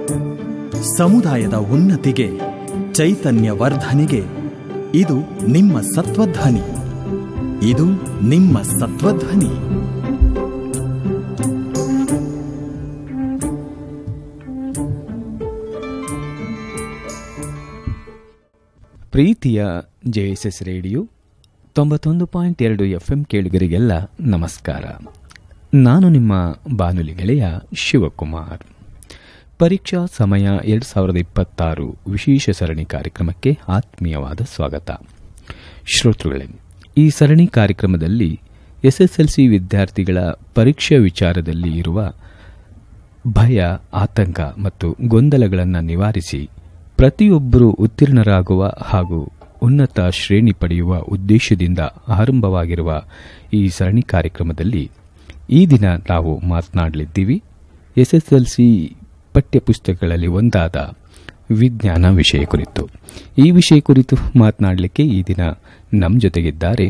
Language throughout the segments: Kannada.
ಸಮುದಾಯದ ಉನ್ನತಿಗೆ ಚೈತನ್ಯ ವರ್ಧನೆಗೆ ಇದು ನಿಮ್ಮ ಸತ್ವಧ್ವನಿ ಇದು ನಿಮ್ಮ ಸತ್ವಧ್ವನಿ ಪ್ರೀತಿಯ ಜೆ ಎಸ್ ಎಸ್ ರೇಡಿಯೋ ತೊಂಬತ್ತೊಂದು ಪಾಯಿಂಟ್ ಎರಡು ಎಫ್ ಎಂ ಕೇಳುಗರಿಗೆಲ್ಲ ನಮಸ್ಕಾರ ನಾನು ನಿಮ್ಮ ಬಾನುಲಿ ಗೆಳೆಯ ಶಿವಕುಮಾರ್ ಪರೀಕ್ಷಾ ಸಮಯ ಎರಡು ಸಾವಿರದ ಇಪ್ಪತ್ತಾರು ವಿಶೇಷ ಸರಣಿ ಕಾರ್ಯಕ್ರಮಕ್ಕೆ ಆತ್ಮೀಯವಾದ ಸ್ವಾಗತ ಶ್ರೋತೃಗಳೇ ಈ ಸರಣಿ ಕಾರ್ಯಕ್ರಮದಲ್ಲಿ ಎಸ್ಎಸ್ಎಲ್ಸಿ ವಿದ್ಯಾರ್ಥಿಗಳ ಪರೀಕ್ಷಾ ವಿಚಾರದಲ್ಲಿ ಇರುವ ಭಯ ಆತಂಕ ಮತ್ತು ಗೊಂದಲಗಳನ್ನು ನಿವಾರಿಸಿ ಪ್ರತಿಯೊಬ್ಬರೂ ಉತ್ತೀರ್ಣರಾಗುವ ಹಾಗೂ ಉನ್ನತ ಶ್ರೇಣಿ ಪಡೆಯುವ ಉದ್ದೇಶದಿಂದ ಆರಂಭವಾಗಿರುವ ಈ ಸರಣಿ ಕಾರ್ಯಕ್ರಮದಲ್ಲಿ ಈ ದಿನ ನಾವು ಮಾತನಾಡಲಿದ್ದೀವಿ ಎಸ್ಎಸ್ಎಲ್ಸಿ ಪಠ್ಯಪುಸ್ತಕಗಳಲ್ಲಿ ಒಂದಾದ ವಿಜ್ಞಾನ ವಿಷಯ ಕುರಿತು ಈ ವಿಷಯ ಕುರಿತು ಮಾತನಾಡಲಿಕ್ಕೆ ಈ ದಿನ ನಮ್ಮ ಜೊತೆಗಿದ್ದಾರೆ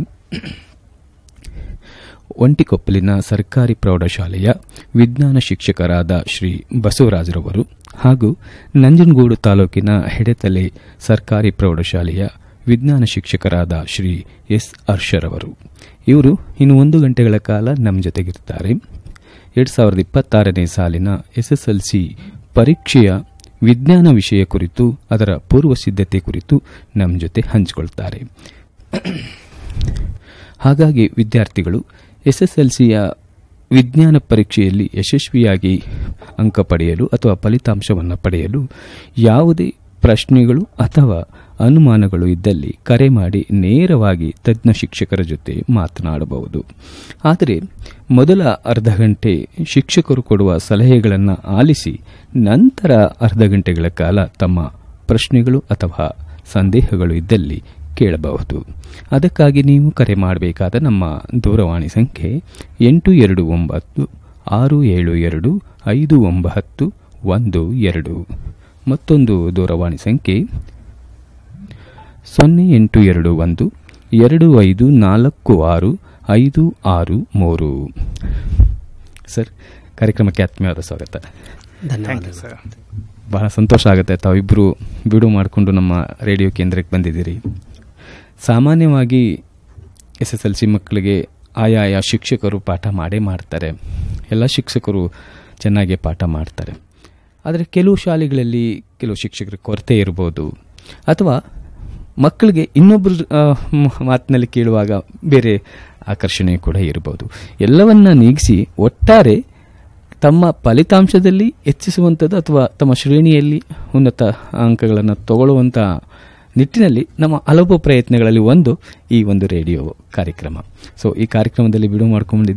ಒಂಟಿಕೊಪ್ಪಲಿನ ಸರ್ಕಾರಿ ಪ್ರೌಢಶಾಲೆಯ ವಿಜ್ಞಾನ ಶಿಕ್ಷಕರಾದ ಶ್ರೀ ಬಸವರಾಜರವರು ಹಾಗೂ ನಂಜನಗೂಡು ತಾಲೂಕಿನ ಹೆಡೆತಲೆ ಸರ್ಕಾರಿ ಪ್ರೌಢಶಾಲೆಯ ವಿಜ್ಞಾನ ಶಿಕ್ಷಕರಾದ ಶ್ರೀ ಎಸ್ ಹರ್ಷರವರು ಇವರು ಇನ್ನು ಒಂದು ಗಂಟೆಗಳ ಕಾಲ ನಮ್ಮ ಜೊತೆಗಿರ್ತಾರೆ ಎರಡು ಸಾವಿರದ ಇಪ್ಪತ್ತಾರನೇ ಸಾಲಿನ ಎಸ್ಎಸ್ಎಲ್ಸಿ ಪರೀಕ್ಷೆಯ ವಿಜ್ಞಾನ ವಿಷಯ ಕುರಿತು ಅದರ ಪೂರ್ವ ಸಿದ್ಧತೆ ಕುರಿತು ನಮ್ಮ ಜೊತೆ ಹಂಚಿಕೊಳ್ತಾರೆ ಹಾಗಾಗಿ ವಿದ್ಯಾರ್ಥಿಗಳು ಎಸ್ಎಸ್ಎಲ್ಸಿಯ ವಿಜ್ಞಾನ ಪರೀಕ್ಷೆಯಲ್ಲಿ ಯಶಸ್ವಿಯಾಗಿ ಅಂಕ ಪಡೆಯಲು ಅಥವಾ ಫಲಿತಾಂಶವನ್ನು ಪಡೆಯಲು ಯಾವುದೇ ಪ್ರಶ್ನೆಗಳು ಅಥವಾ ಅನುಮಾನಗಳು ಇದ್ದಲ್ಲಿ ಕರೆ ಮಾಡಿ ನೇರವಾಗಿ ತಜ್ಞ ಶಿಕ್ಷಕರ ಜೊತೆ ಮಾತನಾಡಬಹುದು ಆದರೆ ಮೊದಲ ಅರ್ಧ ಗಂಟೆ ಶಿಕ್ಷಕರು ಕೊಡುವ ಸಲಹೆಗಳನ್ನು ಆಲಿಸಿ ನಂತರ ಅರ್ಧ ಗಂಟೆಗಳ ಕಾಲ ತಮ್ಮ ಪ್ರಶ್ನೆಗಳು ಅಥವಾ ಸಂದೇಹಗಳು ಇದ್ದಲ್ಲಿ ಕೇಳಬಹುದು ಅದಕ್ಕಾಗಿ ನೀವು ಕರೆ ಮಾಡಬೇಕಾದ ನಮ್ಮ ದೂರವಾಣಿ ಸಂಖ್ಯೆ ಎಂಟು ಎರಡು ಒಂಬತ್ತು ಆರು ಏಳು ಎರಡು ಐದು ಒಂಬತ್ತು ಒಂದು ಎರಡು ಮತ್ತೊಂದು ದೂರವಾಣಿ ಸಂಖ್ಯೆ ಸೊನ್ನೆ ಎಂಟು ಎರಡು ಒಂದು ಎರಡು ಐದು ನಾಲ್ಕು ಆರು ಐದು ಆರು ಮೂರು ಸರ್ ಕಾರ್ಯಕ್ರಮಕ್ಕೆ ಆತ್ಮೀಯವಾದ ಸ್ವಾಗತ ಧನ್ಯವಾದ ಬಹಳ ಸಂತೋಷ ಆಗುತ್ತೆ ತಾವಿಬ್ಬರು ಬಿಡು ಮಾಡಿಕೊಂಡು ನಮ್ಮ ರೇಡಿಯೋ ಕೇಂದ್ರಕ್ಕೆ ಬಂದಿದ್ದೀರಿ ಸಾಮಾನ್ಯವಾಗಿ ಎಸ್ ಎಸ್ ಎಲ್ ಸಿ ಮಕ್ಕಳಿಗೆ ಆಯಾಯ ಶಿಕ್ಷಕರು ಪಾಠ ಮಾಡೇ ಮಾಡ್ತಾರೆ ಎಲ್ಲ ಶಿಕ್ಷಕರು ಚೆನ್ನಾಗಿ ಪಾಠ ಮಾಡ್ತಾರೆ ಆದರೆ ಕೆಲವು ಶಾಲೆಗಳಲ್ಲಿ ಕೆಲವು ಶಿಕ್ಷಕರ ಕೊರತೆ ಇರ್ಬೋದು ಅಥವಾ ಮಕ್ಕಳಿಗೆ ಇನ್ನೊಬ್ಬರ ಮಾತಿನಲ್ಲಿ ಕೇಳುವಾಗ ಬೇರೆ ಆಕರ್ಷಣೆ ಕೂಡ ಇರಬಹುದು ಎಲ್ಲವನ್ನ ನೀಗಿಸಿ ಒಟ್ಟಾರೆ ತಮ್ಮ ಫಲಿತಾಂಶದಲ್ಲಿ ಹೆಚ್ಚಿಸುವಂಥದ್ದು ಅಥವಾ ತಮ್ಮ ಶ್ರೇಣಿಯಲ್ಲಿ ಉನ್ನತ ಅಂಕಗಳನ್ನು ತಗೊಳ್ಳುವಂಥ ನಿಟ್ಟಿನಲ್ಲಿ ನಮ್ಮ ಹಲವು ಪ್ರಯತ್ನಗಳಲ್ಲಿ ಒಂದು ಈ ಒಂದು ರೇಡಿಯೋ ಕಾರ್ಯಕ್ರಮ ಸೊ ಈ ಕಾರ್ಯಕ್ರಮದಲ್ಲಿ ಬಿಡುವು ಮಾಡ್ಕೊಂಡಿದ್ದು